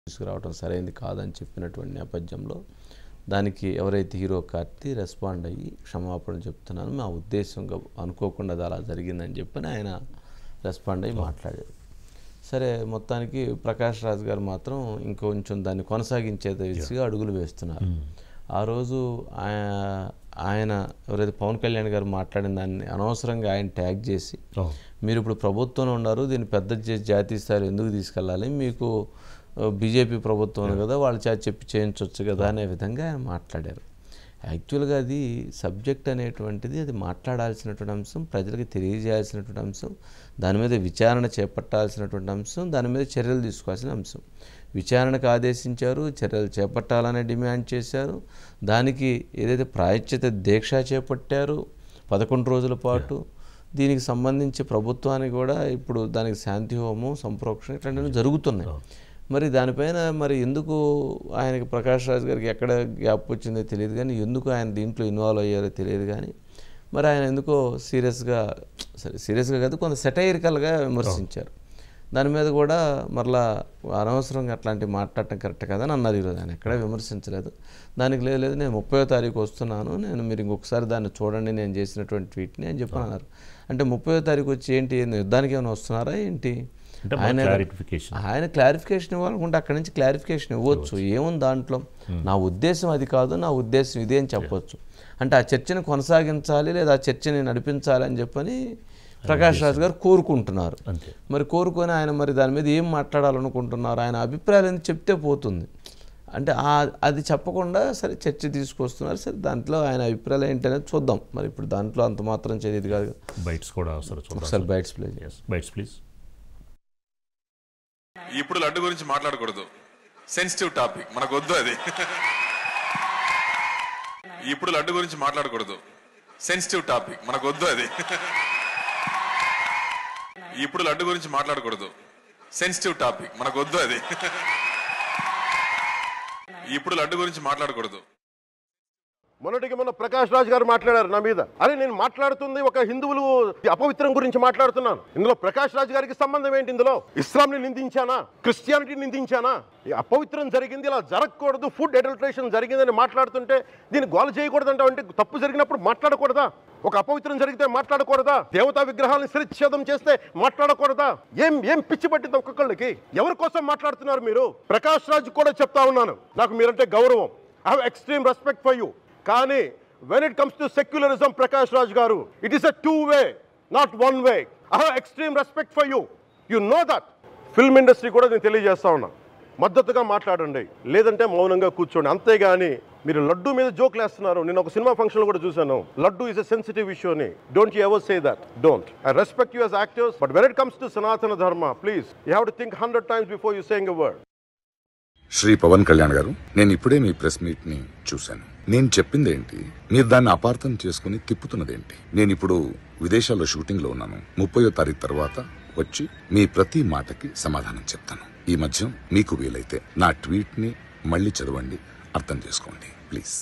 తీసుకురావడం సరైనది కాదని చెప్పినటువంటి నేపథ్యంలో దానికి ఎవరైతే హీరో కార్తీ రెస్పాండ్ అయ్యి క్షమాపణ చెప్తున్నాను మా ఉద్దేశంగా అనుకోకుండా అది అలా జరిగిందని చెప్పని ఆయన రెస్పాండ్ అయ్యి మాట్లాడాడు సరే మొత్తానికి ప్రకాష్ రాజ్ గారు మాత్రం ఇంకొంచెం దాన్ని కొనసాగించే దిశగా అడుగులు వేస్తున్నారు ఆ రోజు ఆయ- ఆయన ఎవరైతే పవన్ కళ్యాణ్ గారు మాట్లాడిన దాన్ని అనవసరంగా ఆయన ట్యాగ్ చేసి అవును. మీరు ఇప్పుడు ప్రభుత్వంలో ఉన్నారు దీన్ని పెద్ద చేసి జాతీయ స్థాయిలో ఎందుకు తీసుకెళ్ళాలి మీకు బీజేపీ ప్రభుత్వం ఉంది కదా వాళ్ళ చేత చెప్పి చేయించవచ్చు కదా అనే విధంగా ఆయన మాట్లాడారు యాక్చువల్గా అది సబ్జెక్ట్ అనేటువంటిది అది మాట్లాడాల్సినటువంటి అంశం ప్రజలకు తెలియజేయాల్సినటువంటి అంశం దాని మీద విచారణ చేపట్టాల్సినటువంటి అంశం దాని మీద చర్యలు తీసుకోవాల్సిన అంశం విచారణకు ఆదేశించారు చర్యలు చేపట్టాలని డిమాండ్ చేశారు దానికి ఏదైతే ప్రాయశ్చిత దీక్ష చేపట్టారు పదకొండు రోజుల పాటు దీనికి సంబంధించి ప్రభుత్వానికి కూడా ఇప్పుడు దానికి శాంతి హోమం సంప్రోక్షణ ఇట్లాంటివన్నీ జరుగుతున్నాయి మరి దానిపైన మరి ఎందుకు ఆయనకి ప్రకాష్ రాజ్ గారికి ఎక్కడ గ్యాప్ వచ్చిందో తెలియదు కానీ ఎందుకు ఆయన దీంట్లో ఇన్వాల్వ్ అయ్యారో తెలియదు కానీ మరి ఆయన ఎందుకో సీరియస్గా సరే సీరియస్గా కాదు కొంత సెటైరికల్గా విమర్శించారు దాని మీద కూడా మరలా అనవసరంగా అట్లాంటివి మాట్లాడటం కరెక్ట్ కాదని అన్నారు ఈరోజు ఆయన ఎక్కడా విమర్శించలేదు దానికి లేదు లేదు నేను ముప్పై తారీఖు వస్తున్నాను నేను మీరు ఇంకొకసారి దాన్ని చూడండి నేను చేసినటువంటి ట్వీట్ని అని చెప్పి అన్నారు అంటే ముప్పై తారీఖు వచ్చి ఏంటి ఏంది యుద్ధానికి ఏమైనా వస్తున్నారా ఏంటి అంటే ఆయన క్లారిఫికేషన్ ఆయన క్లారిఫికేషన్ ఇవ్వాలనుకుంటే అక్కడి నుంచి క్లారిఫికేషన్ ఇవ్వచ్చు ఏముంది దాంట్లో నా ఉద్దేశం అది కాదు నా ఉద్దేశం ఇదే అని చెప్పొచ్చు అంటే ఆ చర్చను కొనసాగించాలి లేదా ఆ చర్చని నడిపించాలి అని చెప్పని ప్రకాష్ రాజ్ గారు కోరుకుంటున్నారు అంతే మరి కోరుకొని ఆయన మరి దాని మీద ఏం మాట్లాడాలనుకుంటున్నారు ఆయన అభిప్రాయాలు ఏంది చెప్తే పోతుంది అంటే ఆ- అది చెప్పకుండా సరే చర్చ తీసుకొస్తున్నారు సరే దాంట్లో ఆయన అభిప్రాయాలు ఏంటనేది చూద్దాం మరి ఇప్పుడు దాంట్లో అంత మాత్రం చేసేది కాదు కదా. బైట్స్ కూడా ఒకసారి చూద్దాం ఒకసారి బైట్స్ ప్లే చేయండి. ఎస్ బైట్స్ ప్లీజ్ ఇప్పుడు లడ్డు గురించి మాట్లాడకూడదు సెన్సిటివ్ టాపిక్ మనకు వద్దు అది ఇప్పుడు లడ్డు గురించి మాట్లాడకూడదు సెన్సిటివ్ టాపిక్ మనకు వద్దు అది ఇప్పుడు లడ్డు గురించి మాట్లాడకూడదు సెన్సిటివ్ టాపిక్ మనకు వద్దు అది ఇప్పుడు లడ్డు గురించి మాట్లాడకూడదు మొన్నటికి మొన్న ప్రకాష్ రాజ్ గారు మాట్లాడారు నా మీద అరే నేను మాట్లాడుతుంది ఒక హిందువులు అపవిత్రం గురించి మాట్లాడుతున్నాను ఇందులో ప్రకాష్ రాజ్ గారికి సంబంధం ఏంటి ఇందులో ఇస్లాంని నిందించానా క్రిస్టియానిటీ నిందించానా ఈ అపవిత్రం జరిగింది ఇలా జరగకూడదు ఫుడ్ అడల్ట్రేషన్ జరిగిందని మాట్లాడుతుంటే దీన్ని గోల చేయకూడదంట అంటే తప్పు జరిగినప్పుడు మాట్లాడకూడదా ఒక అపవిత్రం జరిగితే మాట్లాడకూడదా దేవతా విగ్రహాలను శిరచ్ఛేదం చేస్తే మాట్లాడకూడదా ఏం ఏం పిచ్చి పట్టింది ఒక్కొక్కళ్ళకి ఎవరి కోసం మాట్లాడుతున్నారు మీరు ప్రకాష్ రాజ్ కూడా చెప్తా ఉన్నాను నాకు మీరంటే గౌరవం I have extreme respect for you కానీ when it comes to secularism Prakash Raj garu it is a two way not one way I have extreme respect for you you know that film industry కూడా నేను తెలియజేస్తా ఉన్నా మద్దతుగా మాట్లాడండి లేదంటే మౌనంగా కూర్చోండి అంతేగాని మీరు లడ్డు మీద జోక్లు వేస్తున్నారు నేను ఒక సినిమా ఫంక్షన్ కూడా చూశాను laddu is a sensitive issue అని don't you ever say that don't I respect you as actors but when it comes to Sanatana Dharma please you have to think hundred times before you saying a word Shri Pavan Kalyan garu నేను ఇప్పుడే మీ press meet ని చూశాను నేను చెప్పింది ఏంటి మీరు దాన్ని అపార్థం చేసుకుని తిప్పుతున్నదేంటి నేను ఇప్పుడు విదేశాల్లో షూటింగ్ లో ఉన్నాను ముప్పయో తారీఖు తర్వాత వచ్చి మీ ప్రతి మాటకి సమాధానం చెప్తాను ఈ మధ్య మీకు వీలైతే నా ట్వీట్ ని మళ్ళీ చదవండి అర్థం చేసుకోండి ప్లీజ్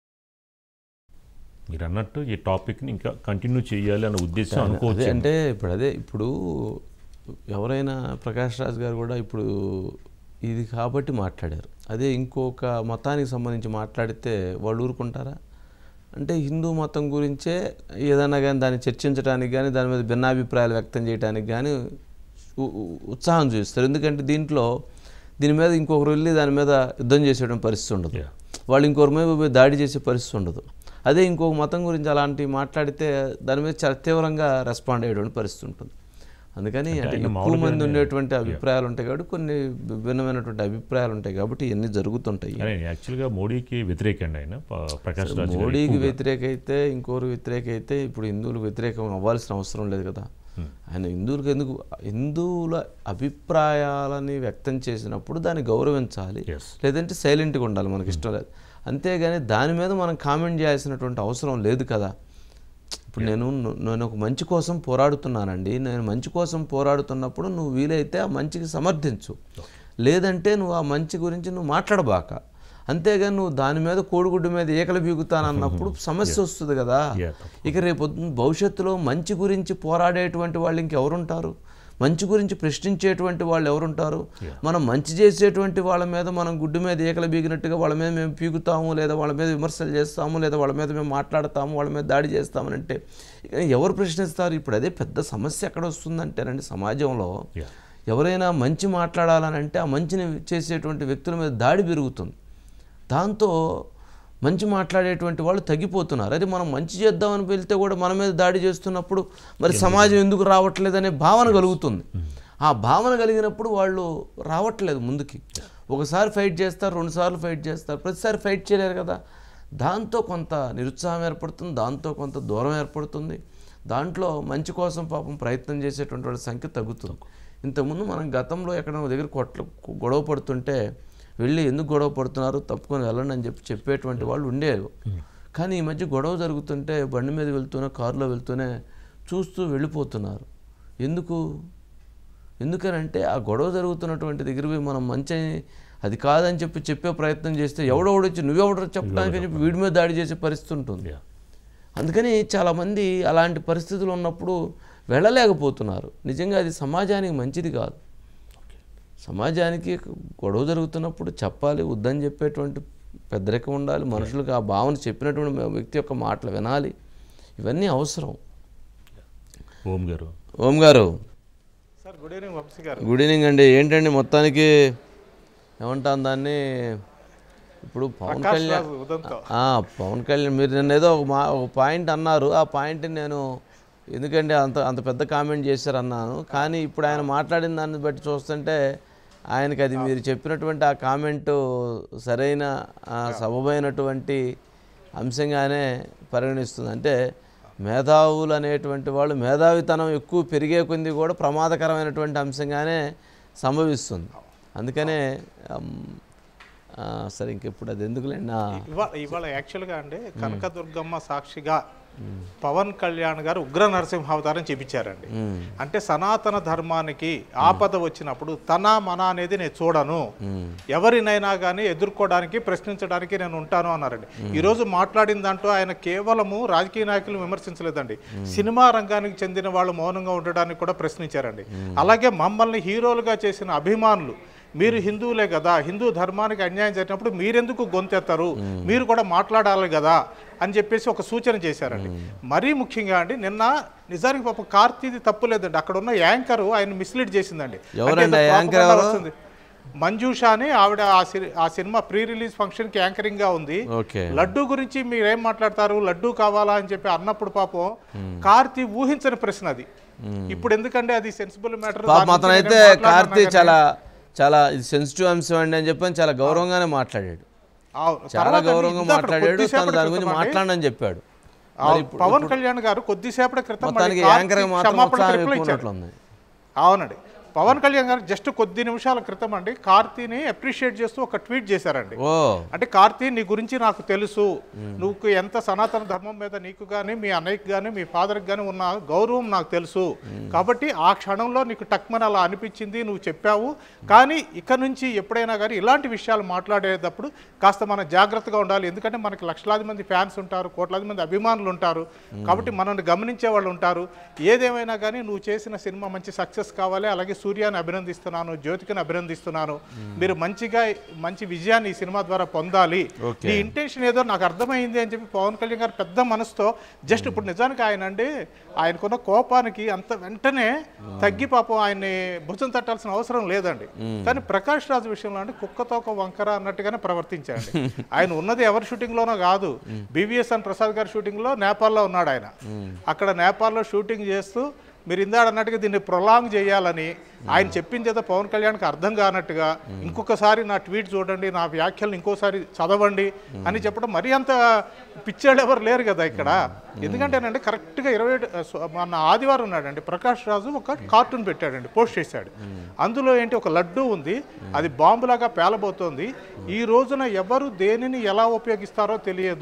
మీరు అన్నట్టు ఈ టాపిక్ని ఇంకా కంటిన్యూ చేయాలి అన్న ఉద్దేశం అదే అనుకోవచ్చు అంటే ఇప్పుడు అదే ఇప్పుడు ఎవరైనా ప్రకాష్ రాజ్ గారు కూడా ఇప్పుడు ఇది కాబట్టి మాట్లాడారు అదే ఇంకొక మతానికి సంబంధించి మాట్లాడితే వాళ్ళు ఊరుకుంటారా అంటే హిందూ మతం గురించే ఏదైనా కానీ దాన్ని చర్చించడానికి కానీ దాని మీద భిన్నాభిప్రాయాలు వ్యక్తం చేయడానికి కానీ ఉ- ఉ- ఉత్సాహం చూపిస్తారు ఎందుకంటే దీంట్లో దీని మీద ఇంకొకరు వెళ్ళి దాని మీద యుద్ధం చేసేయడం పరిస్థితి ఉండదు Yeah. వాళ్ళు ఇంకొకరి మీద పోయి దాడి చేసే పరిస్థితి ఉండదు అదే ఇంకొక మతం గురించి అలాంటివి మాట్లాడితే దాని మీద చాలా తీవ్రంగా రెస్పాండ్ అయ్యేటువంటి పరిస్థితి ఉంటుంది అందుకని అంటే ఆయన ఎక్కువ మామూలుగానే- మంది ఉండేటువంటి అభిప్రాయాలు ఉంటాయి కాబట్టి కొన్ని భిన్నమైనటువంటి అభిప్రాయాలు ఉంటాయి కాబట్టి ఇవన్నీ జరుగుతుంటాయి కానీ యాక్చువల్గా మోడీకి వ్యతిరేకండి ఆయన ప- ప్రకాష్ రాజ్ గారు మోడీకి ఎక్కువగా. వ్యతిరేక అయితే ఇంకోరు వ్యతిరేక అయితే ఇప్పుడు హిందువులకు వ్యతిరేకం అవ్వాల్సిన అవసరం లేదు కదా ఆయన హిందువులకు ఎందుకు హిందువుల అభిప్రాయాలని వ్యక్తం చేసినప్పుడు దాన్ని గౌరవించాలి Yes. లేదంటే సైలెంట్గా ఉండాలి మనకి ఇష్టం లేదు అంతేగాని దాని మీద మనం కామెంట్ చేయాల్సినటువంటి అవసరం లేదు కదా ఇప్పుడు నేను నేను ఒక మంచి కోసం పోరాడుతున్నానండి నేను మంచి కోసం పోరాడుతున్నప్పుడు నువ్వు వీలైతే ఆ మంచికి సమర్థించు లేదంటే నువ్వు ఆ మంచి గురించి నువ్వు మాట్లాడబాక అంతేగాని నువ్వు దాని మీద కోడిగుడ్డు మీద ఏకలు బీగుతానన్నప్పుడు సమస్య వస్తుంది కదా Yeah, ఇక రేపు భవిష్యత్తులో మంచి గురించి పోరాడేటువంటి వాళ్ళు ఇంకెవరుంటారు మంచి గురించి ప్రశ్నించేటువంటి వాళ్ళు ఎవరుంటారు మనం మంచి చేసేటువంటి వాళ్ళ మీద మనం గుడ్డు మీద ఈకలు బీగినట్టుగా వాళ్ళ మీద మేము పీకుతాము లేదా వాళ్ళ మీద విమర్శలు చేస్తాము లేదా వాళ్ళ మీద మేము మాట్లాడతాము వాళ్ళ మీద దాడి చేస్తామని అంటే ఇక ఎవరు ప్రశ్నిస్తారు ఇప్పుడు అదే పెద్ద సమస్య ఎక్కడ వస్తుందంటేనండి సమాజంలో Yeah. ఎవరైనా మంచి మాట్లాడాలని అంటే ఆ మంచిని చేసేటువంటి వ్యక్తుల మీద దాడి పెరుగుతుంది దాంతో మంచి మాట్లాడేటువంటి వాళ్ళు తగ్గిపోతున్నారు అదే మనం మంచి చేద్దామని వెళ్తే కూడా మన మీద దాడి చేస్తున్నప్పుడు మరి సమాజం ఎందుకు రావట్లేదనే భావన కలుగుతుంది ఆ భావన కలిగినప్పుడు వాళ్ళు రావట్లేదు ముందుకి ఒకసారి ఫైట్ చేస్తారు రెండుసార్లు ఫైట్ చేస్తారు ప్రతిసారి ఫైట్ చేయలేరు కదా దాంతో కొంత నిరుత్సాహం ఏర్పడుతుంది దాంతో కొంత దూరం ఏర్పడుతుంది దాంట్లో మంచి కోసం పాపం ప్రయత్నం చేసేటువంటి వాళ్ళ సంఖ్య తగ్గుతుంది ఇంతకుముందు మనం గతంలో ఎక్కడ దగ్గర కొట్ల గొడవ పడుతుంటే వెళ్ళి ఎందుకు గొడవ పడుతున్నారు తప్పుకొని వెళ్ళండి అని చెప్పి చెప్పేటువంటి వాళ్ళు ఉండేవి కానీ ఈ మధ్య గొడవ జరుగుతుంటే బండి మీద వెళ్తూనే కారులో వెళ్తూనే చూస్తూ వెళ్ళిపోతున్నారు ఎందుకు ఎందుకనంటే ఆ గొడవ జరుగుతున్నటువంటి దగ్గర పోయి మనం మంచి అది కాదని చెప్పి చెప్పే ప్రయత్నం చేస్తే ఎవడెవడు వచ్చి నువ్వెవడో చెప్పడానికి అని చెప్పి వీడి మీద దాడి చేసే పరిస్థితి ఉంటుంది Yeah. అందుకని చాలామంది అలాంటి పరిస్థితులు ఉన్నప్పుడు వెళ్ళలేకపోతున్నారు నిజంగా అది సమాజానికి మంచిది కాదు సమాజానికి గొడవ జరుగుతున్నప్పుడు చెప్పాలి వద్దని చెప్పేటువంటి పెద్దరికం ఉండాలి మనుషులకు ఆ భావన చెప్పినటువంటి వ్యక్తి యొక్క మాటలు వినాలి ఇవన్నీ అవసరం ఓం గారు ఓం గారు సార్ గుడ్ ఈవినింగ్ వంశీ గారు గుడ్ ఈవినింగ్ అండి ఏంటండి మొత్తానికి ఏమంటాం దాన్ని ఇప్పుడు పవన్ ప్రకాష్ కళ్యాణ్ రాజు ఉదంతో ఆ, పవన్ కళ్యాణ్ మీరు నిన్న ఏదో ఒక మా ఒక పాయింట్ అన్నారు ఆ పాయింట్ని నేను ఎందుకంటే అంత అంత పెద్ద కామెంట్ చేశారు అన్నాను కానీ ఇప్పుడు ఆయన మాట్లాడిన దాన్ని బట్టి చూస్తుంటే ఆయనకి అది మీరు చెప్పినటువంటి ఆ కామెంటు సరైన ఆ, సబబైనటువంటి అంశంగానే పరిగణిస్తుంది అంటే మేధావులు అనేటువంటి వాళ్ళు మేధావితనం ఎక్కువ పెరిగే కొద్ది కూడా ప్రమాదకరమైనటువంటి అంశంగానే సంభవిస్తుంది అందుకనే అమ్, ఆ, సరే ఇంకెప్పుడు అది ఎందుకులేండి నా ఇవాళ ఇవాళ యాక్చువల్గా అండి కనకదుర్గమ్మ సాక్షిగా పవన్ కళ్యాణ్ గారు ఉగ్ర నరసింహావతారం చూపించారండి అంటే సనాతన ధర్మానికి ఆపద వచ్చినప్పుడు తన మన అనేది నేను చూడను ఎవరినైనా కానీ ఎదుర్కోవడానికి ప్రశ్నించడానికి నేను ఉంటాను అన్నారండి ఈ రోజు మాట్లాడిన దాంట్లో ఆయన కేవలము రాజకీయ నాయకులు విమర్శించలేదండి సినిమా రంగానికి చెందిన వాళ్ళు మౌనంగా ఉండడానికి కూడా ప్రశ్నించారండి అలాగే మమ్మల్ని హీరోలుగా చేసిన అభిమానులు మీరు హిందువులే కదా హిందూ ధర్మానికి అన్యాయం జరిగినప్పుడు మీరెందుకు గొంతెత్తారు మీరు కూడా మాట్లాడాలి కదా అని చెప్పేసి ఒక సూచన చేశారండి మరీ ముఖ్యంగా అండి నిన్న నిజానికి పాపం కార్తీది తప్పు లేదండి అక్కడ ఉన్న యాంకర్ ఆయన మిస్లీడ్ చేసిందండి ఎవరండి అంటే ఏదో ఆ యాంకర్ propaganda ఎవరు? వస్తుంది. మంజూషా అని ఆవిడ ఆ సి- ఆ సినిమా ప్రీ రిలీజ్ ఫంక్షన్ కి యాంకరింగ్ గా ఉంది ఓకే లడ్డు గురించి మీరేం మాట్లాడతారు లడ్డు కావాలా అని చెప్పి అన్నప్పుడు పాపం కార్తీ ఊహించని ప్రశ్న అది ఇప్పుడు ఎందుకంటే అది సెన్సిబుల్ మ్యాటర్ పాపం అతను అయితే కార్తీ చాలా చాలా ఇది సెన్సిటివ్ అంశం అండి అని చెప్పని చాలా గౌరవంగానే మాట్లాడాడు చాలా గౌరవంగా మాట్లాడాడు తను దాని గురించి మాట్లాడని చెప్పాడు మరి ఇప్పుడు- పవన్ కళ్యాణ్ గారు కొద్దిసేపటి క్రితం మళ్ళీ మొత్తానికి కార్తీ యాంకర్ మాత్రం క్షమాపణ ఉత్సాహం reply ఎక్కువ ఇచ్చారు. ఉన్నట్లుంది అవునండి పవన్ కళ్యాణ్ గారు జస్ట్ కొద్ది నిమిషాల క్రితం అండి కార్తీని అప్రిషియేట్ చేస్తూ ఒక ట్వీట్ చేశారండి ఓ అంటే కార్తీ నీ గురించి నాకు తెలుసు నువ్వు ఎంత సనాతన ధర్మం మీద నీకు కానీ మీ అన్నయ్యకి కానీ మీ ఫాదర్కి కానీ ఉన్న గౌరవం నాకు తెలుసు కాబట్టి ఆ క్షణంలో నీకు టక్మన్ అలా అనిపించింది నువ్వు చెప్పావు కానీ ఇక నుంచి ఎప్పుడైనా కానీ ఇలాంటి విషయాలు మాట్లాడేటప్పుడు కాస్త మనం జాగ్రత్తగా ఉండాలి ఎందుకంటే మనకి లక్షలాది మంది ఫ్యాన్స్ ఉంటారు కోట్లాది మంది అభిమానులు ఉంటారు కాబట్టి మనల్ని గమనించే వాళ్ళు ఉంటారు ఏదేమైనా కానీ నువ్వు చేసిన సినిమా మంచి సక్సెస్ కావాలి అలాగే సూర్యాన్ని అభినందిస్తున్నాను జ్యోతికని అభినందిస్తున్నాను మీరు మంచిగా మంచి విజయాన్ని ఈ సినిమా ద్వారా పొందాలి Okay. నీ ఇంటెన్షన్ ఏదో నాకు అర్థమైంది అని చెప్పి పవన్ కళ్యాణ్ గారు పెద్ద మనసుతో జస్ట్ ఇప్పుడు నిజానికి ఆయన అండి ఆయనకున్న కోపానికి అంత వెంటనే తగ్గి పాపం ఆయన్ని భుజం తట్టాల్సిన అవసరం లేదండి కానీ ప్రకాష్ రాజు విషయంలో అంటే కుక్కతో ఒక వంకర అన్నట్టుగానే ప్రవర్తించాడు ఆయన ఉన్నది ఎవరి షూటింగ్ లోనో కాదు బివిఎస్ఎన్ ప్రసాద్ గారి షూటింగ్ లో నేపాల్లో ఉన్నాడు ఆయన అక్కడ నేపాల్లో షూటింగ్ చేస్తూ మీరు ఇందాడ అన్నట్టుగా దీన్ని ప్రొలాంగ్ చేయాలని ఆయన చెప్పింది ఏదో పవన్ కళ్యాణ్కి అర్థం కానట్టుగా ఇంకొకసారి నా ట్వీట్ చూడండి నా వ్యాఖ్యలను ఇంకోసారి చదవండి అని చెప్పడం మరీ అంత పిచ్చాడు ఎవరు లేరు కదా ఇక్కడ ఎందుకంటేనండి కరెక్ట్గా ఇరవై ఏడు స్వ- మన ఆదివారం ఉన్నాడండి ప్రకాష్ రాజు ఒక కార్టూన్ పెట్టాడండి పోస్ట్ చేశాడు అందులో ఏంటి ఒక లడ్డు ఉంది అది బాంబులాగా పేలబోతోంది ఈ రోజున ఎవరు దేనిని ఎలా ఉపయోగిస్తారో తెలియదు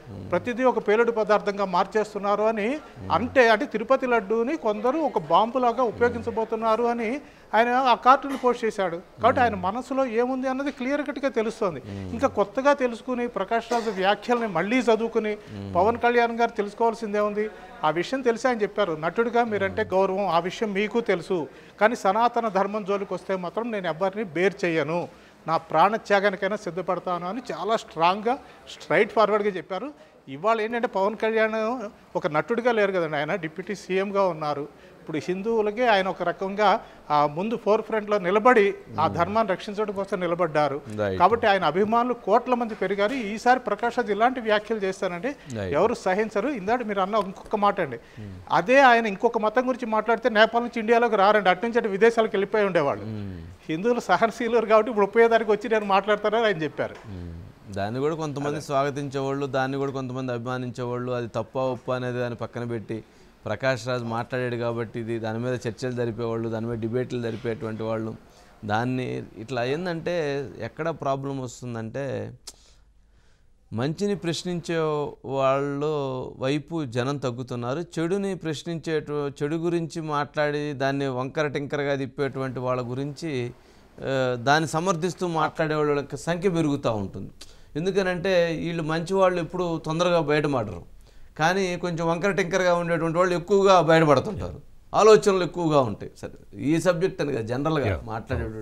ప్రతిదీ ఒక పేలుడు పదార్థంగా మార్చేస్తున్నారు అని అంటే అంటే తిరుపతి లడ్డూని కొందరు ఒక బాంబులాగా ఉపయోగించబోతున్నారు అని ఆయన ఆ కార్టూన్ పోస్ట్ చేశాడు కాబట్టి ఆయన మనసులో ఏముంది అన్నది క్లియర్ కట్గా తెలుస్తోంది ఇంకా కొత్తగా తెలుసుకుని ప్రకాష్ రాజు వ్యాఖ్యల్ని మళ్ళీ చదువుకుని పవన్ కళ్యాణ్ గారు తెలుసుకోవాల్సిందే ఉంది ఆ విషయం తెలిసి ఆయన చెప్పారు నటుడిగా మీరంటే గౌరవం ఆ విషయం మీకు తెలుసు కానీ సనాతన ధర్మం జోలికి వస్తే మాత్రం నేను ఎవరిని బేర్ చేయను నా ప్రాణత్యాగానికైనా సిద్ధపడతాను అని చాలా స్ట్రాంగ్గా స్ట్రైట్ ఫార్వర్డ్గా చెప్పారు ఇవాళ ఏంటంటే పవన్ కళ్యాణ్ ఒక నటుడిగా లేరు కదండి ఆయన డిప్యూటీ సీఎంగా ఉన్నారు ఇప్పుడు హిందువులకి ఆయన ఒక రకంగా ఆ ముందు ఫోర్ ఫ్రంట్లో నిలబడి ఆ ధర్మాన్ని రక్షించడం కోసం నిలబడ్డారు Right. కాబట్టి ఆయన అభిమానులు కోట్ల మంది పెరిగారు ఈసారి ప్రకాష్ రాజ్ ఇలాంటి వ్యాఖ్యలు చేస్తానంటే Right. ఎవరు సహించరు ఇందాక మీరు అన్న ఇంకొక మాట అండి అదే ఆయన ఇంకొక మతం గురించి మాట్లాడితే నేపాల్ నుంచి ఇండియాలోకి రారండి అటు నుంచి అటు విదేశాలకు వెళ్ళిపోయి ఉండేవాళ్ళు హిందువులు సహనశీలురు కాబట్టి ఇప్పుడు ఉపయోగానికి వచ్చి నేను మాట్లాడతానని ఆయన చెప్పారు దాన్ని కూడా కొంతమంది స్వాగతించేవాళ్ళు దాన్ని కూడా కొంతమంది అభిమానించేవాళ్ళు అది తప్ప ఒప్ప అనేది దాన్ని పక్కన పెట్టి ప్రకాష్ రాజ్ మాట్లాడాడు కాబట్టి ఇది దాని మీద చర్చలు జరిపేవాళ్ళు దాని మీద డిబేట్లు జరిపేటువంటి వాళ్ళు దాన్ని ఇట్లా ఏంటంటే ఎక్కడ ప్రాబ్లం వస్తుందంటే మంచిని ప్రశ్నించే వాళ్ళు వైపు జనం తగ్గుతున్నారు చెడుని ప్రశ్నించే చెడు గురించి మాట్లాడి దాన్ని వంకర టింకరగా తిప్పేటువంటి వాళ్ళ గురించి ఆ, దాన్ని సమర్థిస్తూ మాట్లాడే వాళ్ళ సంఖ్య పెరుగుతూ ఉంటుంది ఎందుకనంటే వీళ్ళు మంచి వాళ్ళు ఎప్పుడు తొందరగా బయటపడరు కానీ కొంచెం వంకర టింకరగా ఉండేటువంటి వాళ్ళు ఎక్కువగా బయటపడుతుంటారు ఆలోచనలు ఎక్కువగా ఉంటాయి సరే ఈ సబ్జెక్ట్ అని కదా జనరల్గా మాట్లాడే